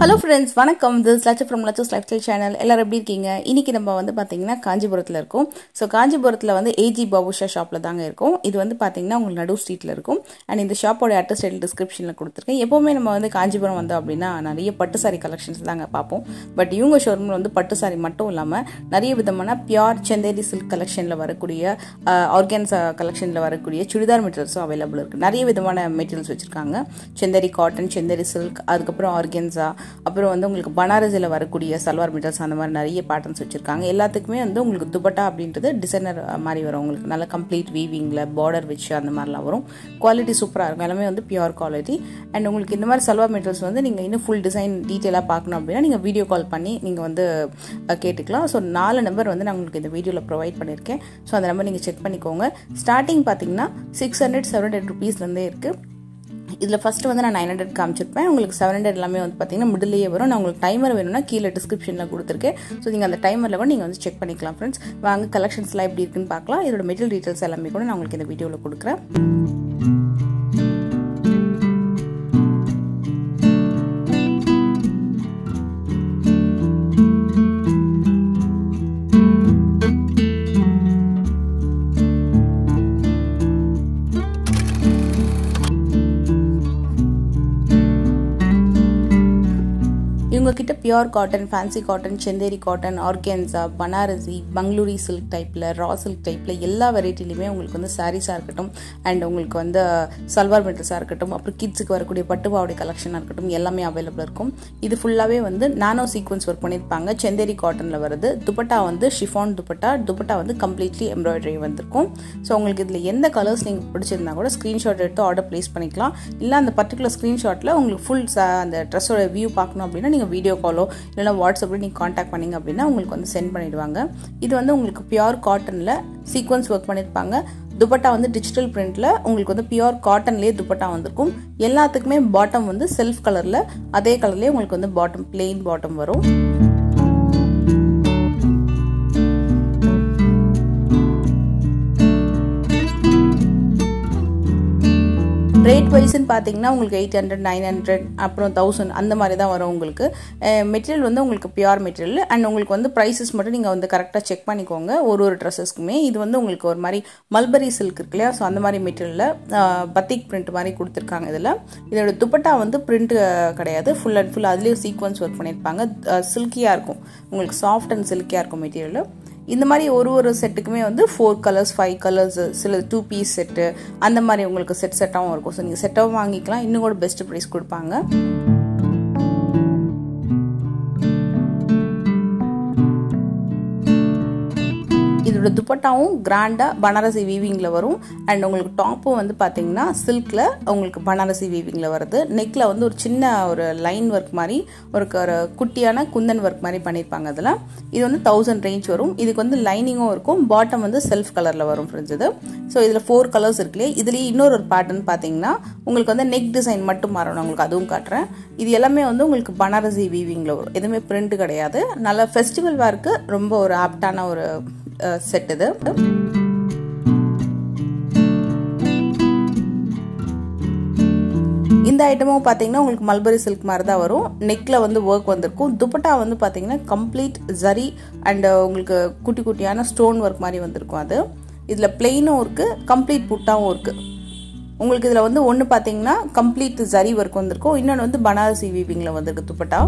hello friends வணக்கம் this Latcha from Latcha's lifestyle channel எல்லாரும் எப்படி இருக்கீங்க இன்னைக்கு நம்ம வந்து பார்த்தீங்கன்னா காஞ்சிபுரத்தில் இருக்கோம் ஸோ காஞ்சிபுரத்தில் வந்து ஏஜி பாபுஷா ஷாப்பில் தாங்க இருக்கும் இது வந்து பார்த்தீங்கன்னா உங்களுக்கு நடு ஸ்ட்ரீட்டில் இருக்கும் அண்ட் இந்த ஷாப்போட அட்ரஸ் டைல் டிஸ்கிரிப்ஷனில் கொடுத்துருக்கேன் எப்போவுமே நம்ம வந்து காஞ்சிபுரம் வந்து அப்படின்னா நிறைய பட்டு சாரி கலெக்ஷன்ஸ் தாங்க பார்ப்போம் பட் இவங்க ஷோரூமில் வந்து பட்டு சாரி மட்டும் இல்லாமல் நிறைய விதமான பியூர் செந்தேரி சில்க் கலெக்ஷனில் வரக்கூடிய ஆர்கான்ஸ் கலெக்ஷனில் வரக்கூடிய சுடிதார் மெட்டீரியல்ஸும் அவைலபிள் இருக்குது நிறைய விதமான மெட்டீரியல்ஸ் வச்சுருக்காங்க செந்தேரி காட்டன் செந்தேரி சில்க் அதுக்கப்புறம் ஆர்கென்ஸா அப்புறம் வந்து உங்களுக்கு பனாரஸில் வரக்கூடிய சல்வார் மெட்டீரியல்ஸ் அந்த மாதிரி நிறைய பேட்டர்ன்ஸ் வச்சுருக்காங்க எல்லாத்துக்குமே வந்து உங்களுக்கு துப்பட்டா அப்படின்றது டிசைனர் மாதிரி வரும் உங்களுக்கு நல்ல கம்ப்ளீட் வீவிங்கில் பார்டர் வச்சு அந்த மாதிரிலாம் வரும் குவாலிட்டி சூப்பராக இருக்கும் எல்லாமே வந்து பியூர் குவாலிட்டி அண்ட் உங்களுக்கு இந்த மாதிரி சல்வார் மெட்டீரியல்ஸ் வந்து நீங்கள் இன்னும் ஃபுல் டிசைன் டீட்டெயிலாக பார்க்கணும் அப்படின்னா நீங்கள் வீடியோ கால் பண்ணி நீங்கள் வந்து கேட்டுக்கலாம் ஸோ நாலு நம்பர் வந்து நான் உங்களுக்கு இந்த வீடியோவில் ப்ரொவைட் பண்ணியிருக்கேன் ஸோ அந்த நம்பர் நீங்கள் செக் பண்ணிக்கோங்க ஸ்டார்டிங் பார்த்தீங்கன்னா சிக்ஸ் ஹண்ட்ரட் செவன் ஹண்ட்ரட் ருபீஸ்லேருந்தே இருக்குது இதில் ஃபஸ்ட்டு வந்து நான் நைன் ஹண்ட்ரட் காமிச்சிருப்பேன் உங்களுக்கு செவன் ஹண்ட்ரட் எல்லாமே வந்து பார்த்தீங்கன்னா மிடிலேயே வரும் நான் உங்களுக்கு டைமர் வேணும்னா கீழே டிஸ்கிரிப்ஷனில் கொடுத்துருக்கேன் ஸோ நீங்கள் அந்த டைமரில் கூட நீங்கள் வந்து செக் பண்ணிக்கலாம் ஃப்ரெண்ட்ஸ் வாங்க கலெக்ஷன்ஸ்லாம் எப்படி இருக்குன்னு பார்க்கலாம் இதோட மெட்டீரியல் டீட்டெயில்ஸ் எல்லாமே கூட நான் உங்களுக்கு இந்த வீடியோவில் கொடுக்குறேன் இவங்க கிட்ட pure cotton fancy cotton Chanderi cotton organza Banarasi Bangalori silk டைப்பில் ரா சில்க் டைப்பில் எல்லா வெரைட்டிலையுமே உங்களுக்கு வந்து சாரீஸாக இருக்கட்டும் அண்ட் உங்களுக்கு வந்து சல்வார் மெட்டர்ஸாக இருக்கட்டும் அப்புறம் கிட்ஸுக்கு வரக்கூடிய பட்டு பாவடை கலெக்ஷனாக இருக்கட்டும் எல்லாமே அவைலபிள் இருக்கும் இது ஃபுல்லாகவே வந்து நானோ சீக்வன்ஸ் ஒர்க் பண்ணியிருப்பாங்க செந்தேரி காட்டனில் வருது துப்பட்டா வந்து ஷிஃபான் துப்பட்டா துப்பட்டா வந்து கம்ப்ளீட்லி எம்ப்ராய்டரி வந்திருக்கும் ஸோ உங்களுக்கு இதில் எந்த கலர்ஸ் நீங்கள் பிடிச்சிருந்தா கூட ஸ்க்ரீன்ஷாட் எடுத்து ஆர்டர் ப்ளேஸ் பண்ணிக்கலாம் இல்லை அந்த பர்டிகுலர் ஸ்க்ரீன்ஷாட்டில் உங்களுக்கு ஃபுல் அந்த ட்ரெஸ்ஸோட வியூ பார்க்கணும் அப்படின்னா நீங்கள் வீடியோ காலோ இல்லைனா வாட்ஸ்அப்பில் நீங்கள் காண்டாக்ட் பண்ணிங்க அப்படின்னா உங்களுக்கு வந்து சென்ட் பண்ணிடுவாங்க இது வந்து உங்களுக்கு பியோர் காட்டனில் சீக்வன்ஸ் ஒர்க் பண்ணியிருப்பாங்க துப்பட்டா வந்து டிஜிட்டல் பிரிண்டில் உங்களுக்கு வந்து பியோர் காட்டன்லேயே துப்பட்டா வந்திருக்கும் எல்லாத்துக்குமே பாட்டம் வந்து செல்ஃப் கலரில் அதே கலர்லேயே உங்களுக்கு வந்து பாட்டம் பிளெயின் பாட்டம் வரும் ரேட் வைஸ்ன்னு பார்த்தீங்கன்னா உங்களுக்கு எயிட் ஹண்ட்ரட் நைன் ஹண்ட்ரட் அப்புறம் தௌசண்ட் அந்த மாதிரி தான் வரும் உங்களுக்கு மெட்டீரியல் வந்து உங்களுக்கு பியூர் மெட்டீரியல் அண்ட் உங்களுக்கு வந்து ப்ரைஸஸ் மட்டும் நீங்கள் வந்து கரெக்டாக செக் பண்ணிக்கோங்க ஒரு ஒரு ட்ரெஸ்ஸஸ்க்குமே இது வந்து உங்களுக்கு ஒரு மாதிரி மல்பரி சில்க் இருக்கு இல்லையா ஸோ அந்த மாதிரி மெட்டீரியலில் பத்திக் பிரிண்ட் மாதிரி கொடுத்துருக்காங்க இதில் இதோட துப்பட்டா வந்து பிரிண்ட் கிடையாது ஃபுல் அண்ட் ஃபுல் அதுலேயும் சீக்வன்ஸ் ஒர்க் பண்ணியிருப்பாங்க சில்கியாக இருக்கும் உங்களுக்கு சாஃப்ட் அண்ட் சில்கியாக இருக்கும் மெட்டீரியல் இந்த மாதிரி ஒரு ஒரு செட்டுக்குமே வந்து ஃபோர் கலர்ஸ் ஃபைவ் கலர்ஸ் சில டூ பீஸ் செட்டு அந்த மாதிரி உங்களுக்கு செட் செட்டாகவும் இருக்கும் ஸோ நீங்கள் செட்டாகவும் வாங்கிக்கலாம் இன்னும் கூட பெஸ்ட் ப்ரைஸ் கொடுப்பாங்க இதோட துப்பட்டாவும் கிராண்டாக பனாரசி வீவிங்கில் வரும் அண்ட் உங்களுக்கு டாப்பும் வந்து பார்த்தீங்கன்னா சில்கில் உங்களுக்கு பனாரசி வீவிங்கில் வருது நெக்கில் வந்து ஒரு சின்ன ஒரு லைன் ஒர்க் மாதிரி ஒரு ஒரு குட்டியான குந்தன் ஒர்க் மாதிரி பண்ணியிருப்பாங்க அதில் இது வந்து தௌசண்ட் ரேஞ்ச் வரும் இதுக்கு வந்து லைனிங்கும் இருக்கும் பாட்டம் வந்து செல்ஃப் கலரில் வரும் ஃப்ரெண்ட்ஸ் இது ஸோ இதில் ஃபோர் கலர்ஸ் இருக்குல்லையே இதுலேயே இன்னொரு ஒரு பேட்டர்ன் பார்த்தீங்கன்னா உங்களுக்கு வந்து நெக் டிசைன் மட்டும் மாறணும் உங்களுக்கு அதுவும் காட்டுறேன் இது எல்லாமே வந்து உங்களுக்கு பனாரசி வீவிங்கில் வரும் எதுவுமே பிரிண்ட் கிடையாது நல்ல ஃபெஸ்டிவல் வேர்க்கு ரொம்ப ஒரு ஆப்டான ஒரு செட் இது இந்த ஐட்டமும் பார்த்தீங்கன்னா உங்களுக்கு மல்பரி சில்க் மாதிரி தான் வரும் நெக்கில் வந்து ஒர்க் வந்திருக்கும் துப்பட்டா வந்து பார்த்தீங்கன்னா கம்ப்ளீட் ஜரி அண்ட் உங்களுக்கு குட்டி குட்டியான ஸ்டோன் ஒர்க் மாதிரி வந்திருக்கும் அது இதில் பிளெயினும் இருக்குது கம்ப்ளீட் புட்டாவும் இருக்குது உங்களுக்கு இதில் வந்து ஒன்று பார்த்தீங்கன்னா கம்ப்ளீட் ஜரி ஒர்க் வந்திருக்கும் இன்னொன்று வந்து பனாரசி வீவிங்கில் வந்திருக்கு துப்பட்டா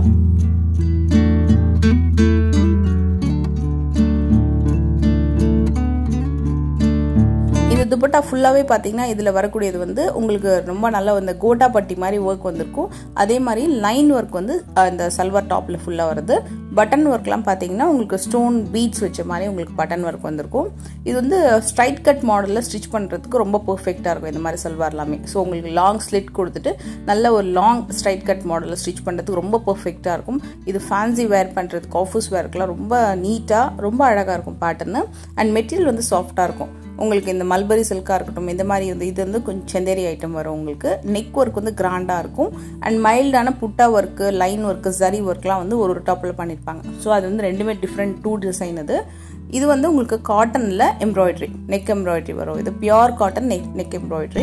இந்த துப்பட்டா ஃபுல்லாகவே பார்த்தீங்கன்னா இதில் வரக்கூடியது வந்து உங்களுக்கு ரொம்ப நல்ல இந்த கோட்டா பட்டி மாதிரி ஒர்க் வந்திருக்கும் அதே மாதிரி லைன் ஒர்க் வந்து இந்த சல்வார் டாப்பில் ஃபுல்லாக வருது பட்டன் ஒர்க்லாம் பார்த்தீங்கன்னா உங்களுக்கு ஸ்டோன் பீட்ஸ் வச்ச மாதிரி உங்களுக்கு பட்டன் ஒர்க் வந்திருக்கும் இது வந்து ஸ்ட்ரைட் கட் மாடலில் ஸ்டிச் பண்ணுறதுக்கு ரொம்ப பர்ஃபெக்டாக இருக்கும் இந்த மாதிரி சல்வார் எல்லாமே ஸோ உங்களுக்கு லாங் ஸ்லிட் கொடுத்துட்டு நல்ல ஒரு லாங் ஸ்ட்ரைட் கட் மாடலில் ஸ்டிச் பண்ணுறதுக்கு ரொம்ப பர்ஃபெக்டாக இருக்கும் இது ஃபேன்சி வேர் பண்ணுறதுக்கு ஆஃபீஸ் வேர்க்கெலாம் ரொம்ப நீட்டாக ரொம்ப அழகாக இருக்கும் பேட்டர்னு அண்ட் மெட்டீரியல் வந்து சாஃப்டாக இருக்கும் உங்களுக்கு இந்த மல்பரி சில்காக இருக்கட்டும் இந்த மாதிரி வந்து இது வந்து கொஞ்சம் செந்தேரி ஐட்டம் வரும் உங்களுக்கு நெக் ஒர்க் வந்து கிராண்டாக இருக்கும் அண்ட் மைல்டான புட்டா ஒர்க்கு லைன் ஒர்க்கு ஜரி ஒர்க்லாம் வந்து ஒரு ஒரு டாப்பில் பண்ணியிருப்பாங்க ஸோ அது வந்து ரெண்டுமே டிஃப்ரெண்ட் டூ டிசைன் அது இது வந்து உங்களுக்கு காட்டனில் எம்ப்ராய்டரி நெக் எம்ப்ராய்டரி வரும் இது pure cotton neck neck embroidery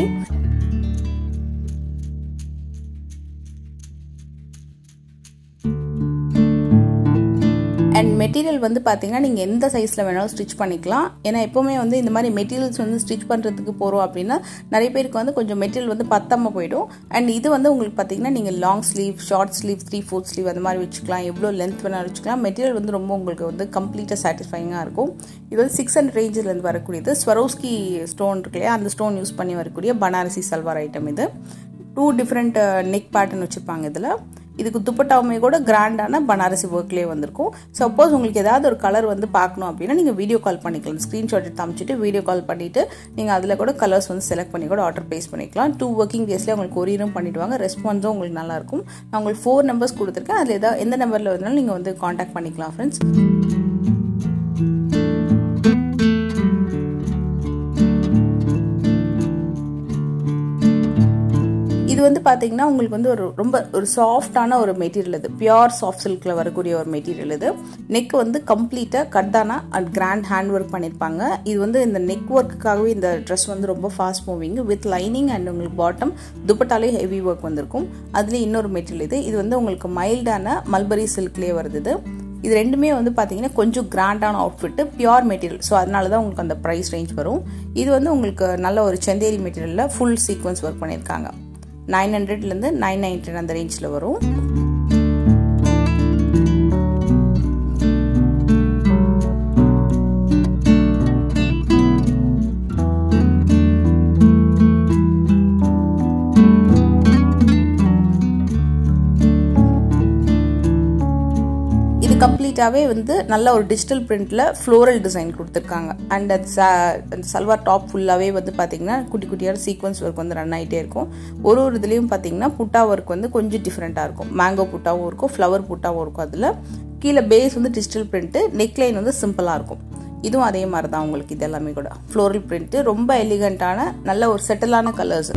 and material வந்து பார்த்தீங்கன்னா நீங்கள் எந்த சைஸில் வேணாலும் ஸ்டிச் பண்ணிக்கலாம் ஏன்னா எப்போவுமே வந்து இந்த மாதிரி மெட்டீரியல்ஸ் வந்து ஸ்டிச் பண்ணுறதுக்கு போகிறோம் அப்படின்னா நிறைய பேருக்கு வந்து கொஞ்சம் மெட்டீரியல் வந்து பத்தாமல் போயிடும் அண்ட் இது வந்து உங்களுக்கு பார்த்தீங்கன்னா நீங்கள் long sleeve short sleeve three fourth sleeve அந்த மாதிரி வச்சுக்கலாம் எவ்வளோ லென்த் வேணாலும் வச்சுக்கலாம் மெட்டீரியல் வந்து ரொம்ப உங்களுக்கு வந்து கம்ப்ளீட்டாக சாட்டிஸ்ஃபைங்காக இருக்கும் இது வந்து சிக்ஸ் ஹண்ட்ரட் ரேஞ்சிலேருந்து வரக்கூடியது ஸ்வரோஸ்கி ஸ்டோன் இருக்கு இல்லையா அந்த ஸ்டோன் யூஸ் பண்ணி வரக்கூடிய பனாரசி சல்வார் ஐட்டம் இது டூ டிஃப்ரெண்ட் நெக் பேட்டர்ன் வச்சுருப்பாங்க இதில் இதுக்கு துப்பட்டாவுமே கூட கிராண்டான பனாரசி ஒர்க்லேயே வந்திருக்கும் சப்போஸ் உங்களுக்கு ஏதாவது ஒரு கலர் வந்து பார்க்கணும் அப்படின்னா நீங்கள் வீடியோ கால் பண்ணிக்கலாம் ஸ்க்ரீன்ஷாட் எடுத்து அமைச்சிட்டு வீடியோ கால் பண்ணிவிட்டு நீங்கள் அதில் கூட கலர்ஸ் வந்து செலக்ட் பண்ணி கூட ஆர்டர் ப்ளேஸ் பண்ணிக்கலாம் டூ ஒர்க்கிங் டேஸ்லேயே உங்களுக்கு கொரியரும் பண்ணிவிடுவாங்க ரெஸ்பான்ஸும் உங்களுக்கு நல்லாயிருக்கும் நான் உங்களுக்கு ஃபோர் நம்பர்ஸ் கொடுத்துருக்கேன் அதில் ஏதாவது எந்த நம்பரில் வந்தாலும் நீங்கள் வந்து காண்டாக்ட் பண்ணிக்கலாம் ஃப்ரெண்ட்ஸ் இது வந்து பார்த்தீங்கன்னா உங்களுக்கு வந்து ஒரு ரொம்ப ஒரு சாஃப்டான ஒரு மெட்டீரியல் இது பியோர் சாஃப்ட் சில்கில் வரக்கூடிய ஒரு மெட்டீரியல் இது நெக் வந்து கம்ப்ளீட்டாக கட்டானா அண்ட் கிராண்ட் ஹேண்ட் ஒர்க் பண்ணியிருப்பாங்க இது வந்து இந்த நெக் ஒர்க்குக்காகவே இந்த ட்ரெஸ் வந்து ரொம்ப fast moving with lining and உங்களுக்கு பாட்டம் துப்பட்டாலே ஹெவி ஒர்க் வந்திருக்கும் அதுலேயே இன்னொரு மெட்டீரியல் இது இது வந்து உங்களுக்கு மைல்டான மல்பரி சில்க்லேயே வருது இது இது ரெண்டுமே வந்து பார்த்தீங்கன்னா கொஞ்சம் கிராண்டான அவுட்ஃபிட்டு பியோர் மெட்டீரியல் ஸோ அதனால தான் உங்களுக்கு அந்த ப்ரைஸ் ரேஞ்ச் வரும் இது வந்து உங்களுக்கு நல்ல ஒரு செந்தேரி மெட்டீரியலில் ஃபுல் சீக்வன்ஸ் ஒர்க் பண்ணியிருக்காங்க நைன் ஹண்ட்ரட்லேருந்து நைன் நைன்டி அந்த ரேஞ்சில் வரும் இது கம்ப்ளீட்டாகவே வந்து நல்ல ஒரு டிஜிட்டல் பிரிண்டில் ஃப்ளோரல் டிசைன் கொடுத்துருக்காங்க அண்ட் அது அந்த சல்வார் டாப் ஃபுல்லாகவே வந்து பார்த்தீங்கன்னா குட்டி குட்டியான சீக்வன்ஸ் ஒர்க் வந்து ரன் ஆகிட்டே இருக்கும் ஒரு ஒரு இதுலேயும் பார்த்தீங்கன்னா புட்டா ஒர்க் வந்து கொஞ்சம் டிஃப்ரெண்ட்டாக இருக்கும் மேங்கோ புட்டாவும் இருக்கும் ஃப்ளவர் புட்டாவும் இருக்கும் அதில் கீழே பேஸ் வந்து டிஜிட்டல் பிரிண்ட்டு நெக்லைன் வந்து சிம்பிளாக இருக்கும் இதுவும் அதே மாதிரி தான் உங்களுக்கு இது எல்லாமே கூட ஃப்ளோரல் பிரிண்ட்டு ரொம்ப எலிகண்ட்டான நல்ல ஒரு செட்டிலான கலர்ஸ்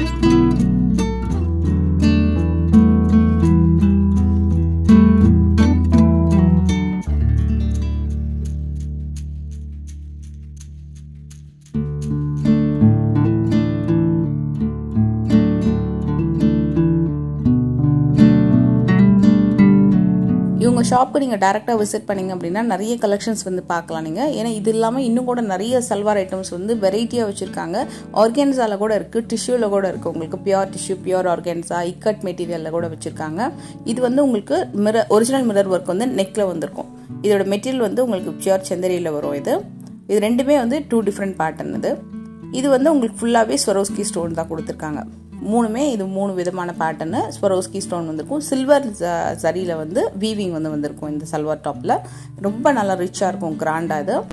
இவங்க ஷாப்புக்கு நீங்கள் டேரெக்டாக விசிட் பண்ணிங்க அப்படின்னா நிறைய கலெக்ஷன்ஸ் வந்து பார்க்கலாம் நீங்கள் ஏன்னா இது இல்லாமல் இன்னும் கூட நிறைய சல்வார் ஐட்டம்ஸ் வந்து வெரைட்டியாக வச்சுருக்காங்க ஆர்கேன்ஸாவில் கூட இருக்குது டிஷ்யூவில் கூட இருக்குது உங்களுக்கு pure tissue pure organza ikat மெட்டீரியலில் கூட வச்சுருக்காங்க இது வந்து உங்களுக்கு மிரர் ஒரிஜினல் மிரர் ஒர்க் வந்து நெக்கில் வந்திருக்கும் இதோட மெட்டீரியல் வந்து உங்களுக்கு பியோர் செந்தரியில் வரும் இது இது ரெண்டுமே வந்து டூ டிஃப்ரெண்ட் பேட்டர்ன் இது இது வந்து உங்களுக்கு ஃபுல்லாகவே ஸ்வரோஸ்கி ஸ்டோன் தான் கொடுத்துருக்காங்க மூணுமே இது மூணு விதமான பேட்டர்னு ஸ்வரோஸ்கி ஸ்டோன் வந்திருக்கும் சில்வர் சரியில் வந்து வீவிங் வந்து வந்திருக்கும் இந்த சல்வார் டாப்பில் ரொம்ப நல்லா ரிச்சாக இருக்கும் கிராண்டாக இது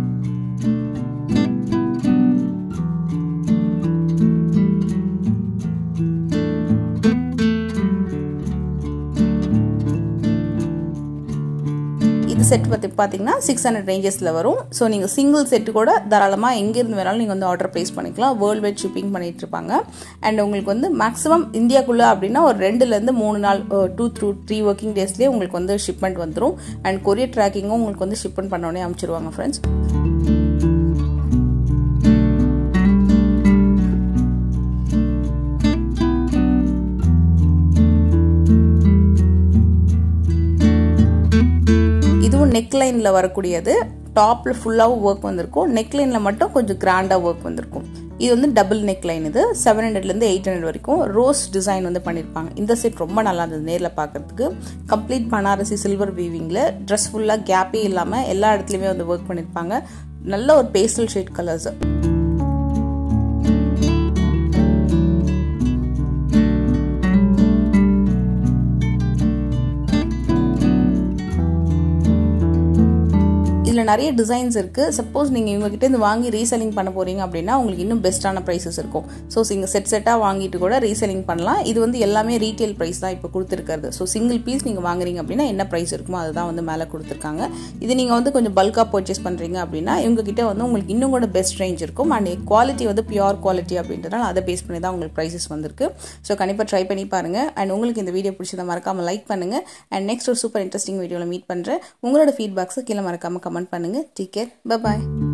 இது செட் பற்றி பார்த்தீங்கன்னா சிக்ஸ் ஹண்ட்ரட் ரேஞ்சஸில் வரும் ஸோ நீங்கள் சிங்கிள் செட்டு கூட தாராளமாக எங்கேருந்து வேணாலும் நீங்கள் வந்து ஆர்டர் ப்ளேஸ் பண்ணிக்கலாம் வேர்ல்டு வைட் ஷிப்பிங் பண்ணிட்டு இருப்பாங்க அண்ட் உங்களுக்கு வந்து மேக்ஸிமம் இந்தியாக்குள்ளே அப்படின்னா ஒரு ரெண்டுலேருந்து மூணு நாள் டூ த்ரூ த்ரீ ஒர்க்கிங் டேஸ்லேயே உங்களுக்கு வந்து ஷிப்மெண்ட் வந்துடும் அண்ட் கொரியர் ட்ராக்கிங்கும் உங்களுக்கு வந்து ஷிப்மெண்ட் பண்ணோடனே அனுப்பிச்சிருவாங்க ஃப்ரெண்ட்ஸ் இதுவும் நெக்லைனில் வரக்கூடியது டாப்பில் ஃபுல்லாகவும் ஒர்க் வந்திருக்கும் நெக்லைனில் மட்டும் கொஞ்சம் கிராண்டாக ஒர்க் வந்திருக்கும் இது வந்து டபுள் நெக் லைன் இது செவன் ஹண்ட்ரட்லேருந்து எயிட் ஹண்ட்ரட் வரைக்கும் ரோஸ் டிசைன் வந்து பண்ணியிருப்பாங்க இந்த செட் ரொம்ப நல்லா இருந்தது நேரில் பார்க்கறதுக்கு கம்ப்ளீட் பனாரசி சில்வர் வீவிங்கில் ட்ரெஸ் ஃபுல்லாக கேப்பே இல்லாமல் எல்லா இடத்துலையுமே வந்து ஒர்க் பண்ணியிருப்பாங்க நல்ல ஒரு பேஸ்டல் ஷேட் கலர்ஸ் இதில் நிறைய டிசைன்ஸ் இருக்குது சப்போஸ் நீங்கள் இவங்ககிட்ட இருந்து வாங்கி ரீசெல்லிங் பண்ண போகிறீங்க அப்படின்னா உங்களுக்கு இன்னும் பெஸ்ட்டான ப்ரைஸஸ் இருக்கும் ஸோ நீங்கள் செட் செட்டாக வாங்கிட்டு கூட ரீசெல்லிங் பண்ணலாம் இது வந்து எல்லாமே ரீட்டைல் ப்ரைஸ் தான் இப்போ கொடுத்துருக்காரு ஸோ சிங்கிள் பீஸ் நீங்கள் வாங்குறீங்க அப்படின்னா என்ன ப்ரைஸ் இருக்குமோ அதுதான் வந்து மேலே கொடுத்துருக்காங்க இது நீங்கள் வந்து கொஞ்சம் பல்காக பர்ச்சேஸ் பண்ணுறீங்க அப்படின்னா இவங்ககிட்ட வந்து உங்களுக்கு இன்னும் கூட பெஸ்ட் ரேஞ்ச் இருக்கும் அண்ட் குவாலிட்டி வந்து பியூர் குவாலிட்டி அப்படின்றனால அதை பேஸ் பண்ணி தான் உங்களுக்கு ப்ரைஸஸ் வந்திருக்கு ஸோ கண்டிப்பாக ட்ரை பண்ணி பாருங்கள் அண்ட் உங்களுக்கு இந்த வீடியோ பிடிச்சதை மறக்காமல் லைக் பண்ணுங்கள் அண்ட் நெக்ஸ்ட் ஒரு சூப்பர் இன்ட்ரெஸ்டிங் வீடியோவில் மீட் பண்ணுறேன் உங்களோட ஃபீட்பேக்ஸை கீழே மறக்காமல் கமெண்ட் பண்ணுங்கள் டேக் கேர் பாய்